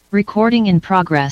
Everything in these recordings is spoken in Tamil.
Recording in progress.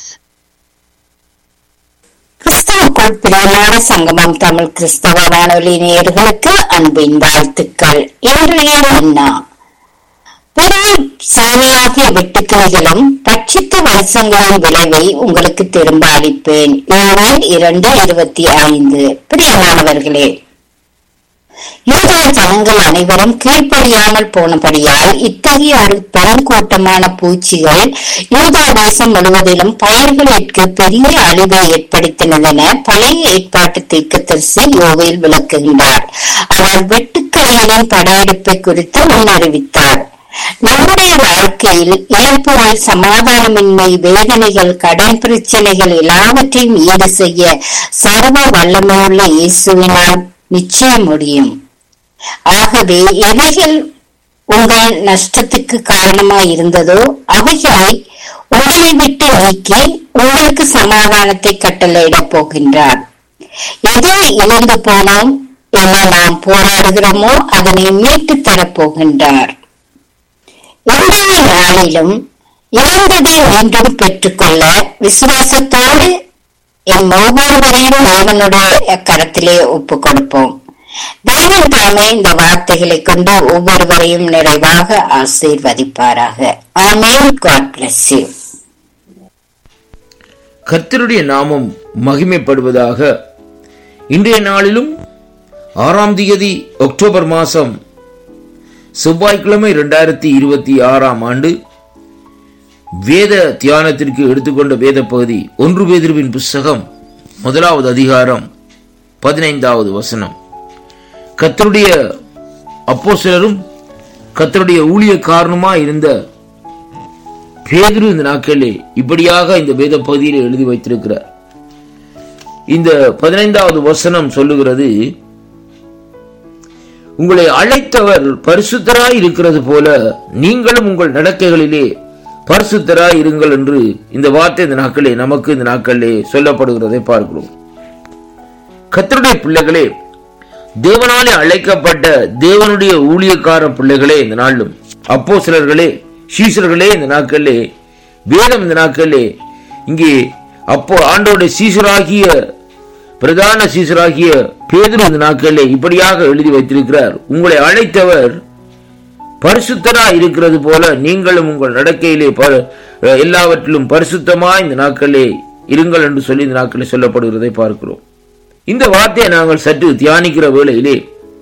கிறிஸ்தவுக்குள் பிரியமான சங்கமம் தமிழ் கிறிஸ்தவ வானொலி நேயர்களுக்கு அன்பின் வாழ்த்துக்கள் இன்றைய அண்ணா பெரிய சாணியாகிய வெட்டுக்கிளிகளும் பட்சித்த வருஷங்களின் விளைவை உங்களுக்கு திரும்ப அளிப்பேன் யோவேல் இரண்டு இருபத்தி ஐந்து பிரியமானவர்களே யூதா ஜனங்கள் அனைவரும் கீழ்ப்படியாமல் போனபடியால் இத்தகைய ஒரு பெருங்கூட்டமான பூச்சிகள் யூதா தேசம் முழுவதிலும் பயிர்களுக்கு பெரிய அழிவை ஏற்படுத்தினதென பழைய ஏற்பாட்டு தீர்க்கதரிசி யோவேல் விளக்குகின்றார் அவர் வெட்டுக்கிளிகளின் படையெடுப்பை குறித்து முன்னறிவித்தார் நம்முடைய வாழ்க்கையில் இழப்புகள் சமாதானமின்மை வேதனைகள் கடன் பிரச்சனைகள் எல்லாவற்றையும் ஈடு செய்ய சர்வ வல்லமையுள்ள இயேசுவினால் நிச்சயம் முடியும் ஆகவே எவைகள் உங்கள் நஷ்டத்துக்கு காரணமாய் இருந்ததோ அவைகளை உங்களை விட்டு நீக்கி உங்களுக்கு சமாதானத்தை கட்டளையிடப் போகின்றார் எதை இழந்து போனோம் என நாம் போராடுகிறோமோ அதனை மீட்டு தரப் போகின்றார் இன்றைய நாளிலும் இழந்ததை மீண்டும் பெற்றுக்கொள்ள விசுவாசத்தோடு என் ஒவ்வொருவரையும் தேவனுடைய கரத்திலே ஒப்புக் கொடுப்போம் தேவன் தாமே இந்த வார்த்தைகளை கொண்டு ஒவ்வொருவரையும் நிறைவாக ஆசீர்வதிப்பாராக ஆமேன் காட் பிளஸ் யூ கர்த்தருடைய நாமம் மகிமைப்படுவதாக இன்றைய நாளிலும் ஆறாம் தேதி அக்டோபர் மாதம் செவ்வாய்க்கிழமை இரண்டாயிரத்தி இருபத்தி ஆறாம் ஆண்டு வேத தியானத்திற்கு எடுத்துக்கொண்ட வேத பகுதி ஒன்று பேதிருவின் புஸ்தகம் முதலாவது அதிகாரம் பதினைந்தாவது வசனம் கத்தருடைய அப்போ சிலரும் கத்தருடைய ஊழிய காரணமா இருந்த பேதுரு இந்த நாட்களிலே இப்படியாக இந்த வேத பகுதியிலே எழுதி வைத்திருக்கிறார் இந்த பதினைந்தாவது வசனம் சொல்லுகிறது உங்களை அழைத்தவர் பரிசுத்தராய் இருக்கிறது போல நீங்களும் உங்கள் நடக்கைகளிலே பரிசுத்தராய் இருங்கள் என்று இந்த வார்த்தை இந்த நாட்களே நமக்கு இந்த நாட்களிலே சொல்லப்படுகிறதை பார்க்கிறோம் கத்தருடைய பிள்ளைகளே தேவனாலே அழைக்கப்பட்ட தேவனுடைய ஊழியக்கார பிள்ளைகளே இந்த நாளிலும் அப்போ சிலர்களே சீசர்களே இந்த நாட்களிலே வேதம் இந்த நாட்களிலே இங்கே அப்போ ஆண்டோடைய சீசராகிய பிரதான சீசராகிய பேதுரு இந்த நாட்களிலே இப்படியாக எழுதி வைத்திருக்கிறார் உங்களை அழைத்தவர் பரிசுத்தரா இருக்கிறது போல நீங்களும் உங்கள் நடக்கையிலே ப- எல்லாவற்றிலும் பரிசுத்தமா இந்த நாட்களிலே இருங்கள் என்று சொல்லி இந்த நாட்களில் சொல்லப்படுகிறதை பார்க்கிறோம் இந்த வார்த்தையை நாங்கள் சற்று தியானிக்கிற வேளையிலே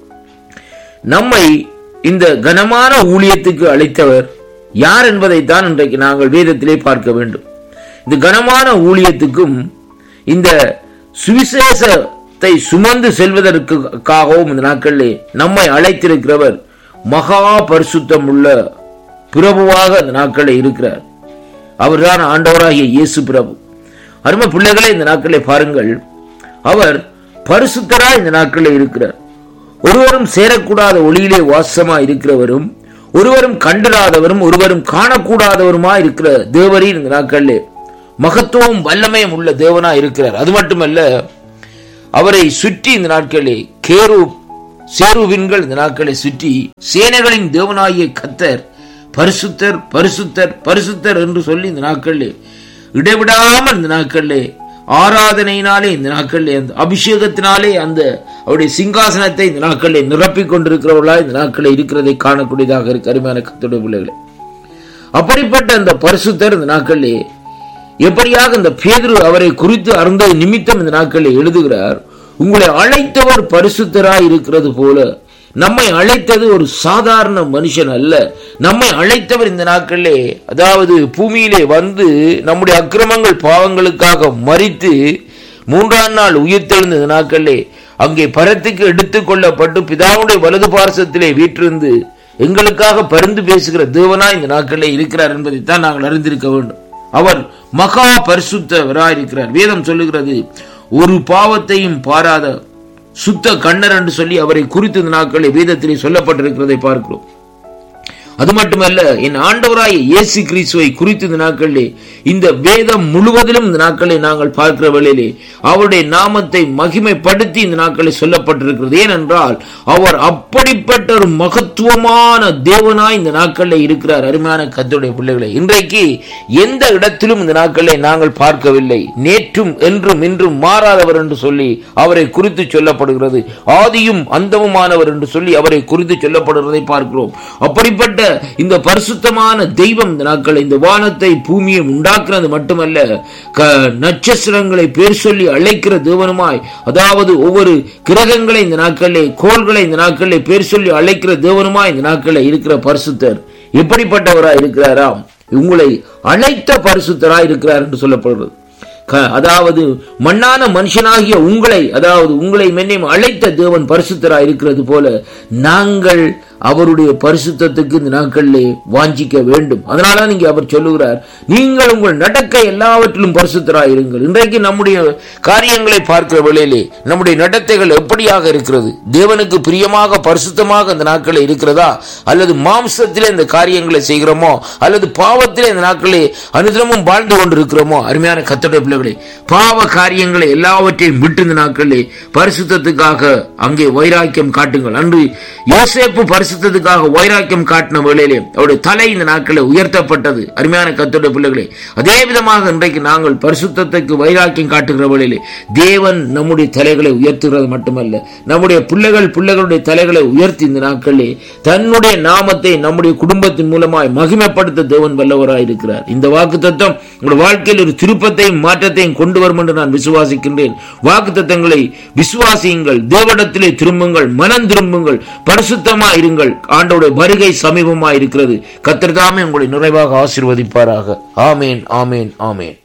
நம்மை இந்த கனமான ஊழியத்துக்கு அழைத்தவர் யார் என்பதைத்தான் இன்றைக்கு நாங்கள் வேதத்திலே பார்க்க வேண்டும் இந்த கனமான ஊழியத்துக்கும் இந்த சுவிசேஷத்தை சுமந்து செல்வதற்காகவும் இந்த நாட்களிலே நம்மை அழைத்திருக்கிறவர் மகா பரிசுத்தம் உள்ள பிரபுவாக இந்த நாட்களில் இருக்கிறார் அவர்தான் ஆண்டவராகிய இயேசு பிரபு அருமை பிள்ளைகளே இந்த நாட்களை பாருங்கள் அவர் பரிசுத்தரா இந்த நாட்களில் இருக்கிறார் ஒருவரும் சேரக்கூடாத ஒளியிலே வாசமா இருக்கிறவரும் ஒருவரும் கண்டிராதவரும் ஒருவரும் காணக்கூடாதவருமா இருக்கிற தேவரின் இந்த நாட்களிலே மகத்துவம் வல்லமையும் உள்ள தேவனா இருக்கிறார் அது மட்டுமல்ல அவரை சுற்றி இந்த நாட்களிலே கேரு சேருவின்கள் இந்த நாட்களை சுற்றி சேனைகளின் தேவனாகிய கத்தர் பரிசுத்தர் பரிசுத்தர் பரிசுத்தர் என்று சொல்லி இந்த நாட்களிலே இடைவிடாமல் இந்த நாட்களிலே ஆராதனையினாலே இந்த நாட்களிலே அந்த அபிஷேகத்தினாலே அந்த அவருடைய சிங்காசனத்தை இந்த நாட்களிலே நிரப்பிக் கொண்டிருக்கிறவர்களா இந்த நாட்களில் இருக்கிறதை காணக்கூடியதாக இருக்கு அருமையான கத்துடைய பிள்ளைகளே அப்படிப்பட்ட அந்த பரிசுத்தர் இந்த நாட்களிலே எப்படியாக இந்த பேதுரு அவரை குறித்து அருந்த நிமித்தம் இந்த நாட்களில் எழுதுகிறார் உங்களை அழைத்தவர் பரிசுத்தராய் இருக்கிறது போல நம்மை அழைத்தது ஒரு சாதாரண மனுஷன் அல்ல நம்மை அழைத்தவர் இந்த நாட்களிலே அதாவது பூமியிலே வந்து நம்முடைய அக்கிரமங்கள் பாவங்களுக்காக மறித்து மூன்றாம் நாள் உயிர்த்தெழுந்த இந்த நாட்களிலே அங்கே பரத்துக்கு எடுத்துக் கொள்ளப்பட்டு பிதாவுடைய வலது பார்சத்திலே வீற்றிருந்து எங்களுக்காக பரிந்து பேசுகிற தேவனா இந்த நாட்களிலே இருக்கிறார் என்பதைத்தான் நாங்கள் அறிந்திருக்க வேண்டும் அவர் மகா பரிசுத்தவராயிருக்கிறார் வேதம் சொல்லுகிறது ஒரு பாவத்தையும் பாராத சுத்த கண்ணர் என்று சொல்லி அவரை குறித்து இந்த நாட்களில் வேதத்திலே சொல்லப்பட்டிருக்கிறதை பார்க்கிறோம் அது மட்டுமல்ல என் ஆண்டவராய் இயேசு கிறிஸ்துவை குறித்து இந்த நாட்களிலே இந்த வேதம் முழுவதிலும் இந்த நாட்களை நாங்கள் பார்க்கிற வேளையிலே அவருடைய நாமத்தை மகிமைப்படுத்தி இந்த நாட்களில் சொல்லப்பட்டிருக்கிறது ஏனென்றால் அவர் அப்படிப்பட்ட ஒரு மகத்துவமான தேவனாய் இந்த நாட்களில் இருக்கிறார் அருமையான கத்தோடைய பிள்ளைகளை இன்றைக்கு எந்த இடத்திலும் இந்த நாட்களை நாங்கள் பார்க்கவில்லை நேற்றும் என்றும் இன்றும் மாறாதவர் என்று சொல்லி அவரை குறித்து சொல்லப்படுகிறது ஆதியும் அந்தமுமானவர் என்று சொல்லி அவரை குறித்து சொல்லப்படுகிறதை பார்க்கிறோம் அப்படிப்பட்ட இந்த பரிசுத்தமான தெய்வம் இந்த நாட்கள் இந்த வானத்தை பூமியை உண்டாக்குறது மட்டுமல்ல க- நட்சத்திரங்களை பேர் சொல்லி அழைக்கிற தேவனுமாய் அதாவது ஒவ்வொரு கிரகங்களை இந்த நாட்களிலே கோள்களை இந்த நாட்களிலே பேர் சொல்லி அழைக்கிற தேவனுமாய் இந்த நாட்களில் இருக்கிற பரிசுத்தர் எப்படிப்பட்டவராய் இருக்கிறாராம் உங்களை அழைத்த பரிசுத்தராய் இருக்கிறார் என்று சொல்லப்படுகிறது க- அதாவது மண்ணான மனுஷனாகிய உங்களை அதாவது உங்களை மென்னையும் அழைத்த தேவன் பரிசுத்தராய் இருக்கிறது போல நாங்கள் அவருடைய பரிசுத்தத்துக்கு இந்த நாட்களிலே வாஞ்சிக்க வேண்டும் அதனால நீங்க அவர் சொல்லுகிறார் நீங்கள் உங்கள் நடக்க எல்லாவற்றிலும் பரிசுத்தராய் இருங்கள் இன்றைக்கு நம்முடைய காரியங்களை பார்க்கிற வேளையிலே நம்முடைய நடத்தைகள் எப்படியாக இருக்கிறது தேவனுக்கு பிரியமாக பரிசுத்தமாக இந்த நாட்களில் இருக்கிறதா அல்லது மாம்சத்திலே இந்த காரியங்களை செய்கிறோமோ அல்லது பாவத்திலே இந்த நாட்களே அனுதினமும் வாழ்ந்து கொண்டிருக்கிறோமோ அருமையான கத்தோட பிள்ளைகளே பாவ காரியங்களை எல்லாவற்றையும் விட்டு இந்த நாட்களிலே பரிசுத்தத்துக்காக அங்கே வைராக்கியம் காட்டுங்கள் அன்று யோசேப்பு பரிசுத்தத்துக்காக வைராக்கியம் காட்டின வேளையிலே அவருடைய தலை இந்த நாட்களில் உயர்த்தப்பட்டது அருமையான கத்தோட பிள்ளைகளே அதே விதமாக இன்றைக்கு நாங்கள் பரிசுத்தத்துக்கு வைராக்கியம் காட்டுகிற வேளையிலே தேவன் நம்முடைய தலைகளை உயர்த்துகிறது மட்டுமல்ல நம்முடைய பிள்ளைகள் பிள்ளைகளுடைய தலைகளை உயர்த்தி இந்த நாட்களிலே தன்னுடைய நாமத்தை நம்முடைய குடும்பத்தின் மூலமாய் மகிமைப்படுத்த தேவன் வல்லவராய் இருக்கிறார் இந்த வாக்கு தத்துவம் உங்கள் வாழ்க்கையில் ஒரு திருப்பத்தையும் மாற்றத்தையும் கொண்டு வரும் என்று நான் விசுவாசிக்கின்றேன் வாக்கு தத்தங்களை விசுவாசியுங்கள் தேவனிடத்திலே திரும்புங்கள் மனம் திரும்புங்கள் பரிசுத்தமா இருங்கள் ஆண்டோட வருகை சமீபமா இருக்கிறது கத்திரதாமே உங்களை நிறைவாக ஆசீர்வதிப்பாராக ஆமேன் ஆமேன் ஆமேன்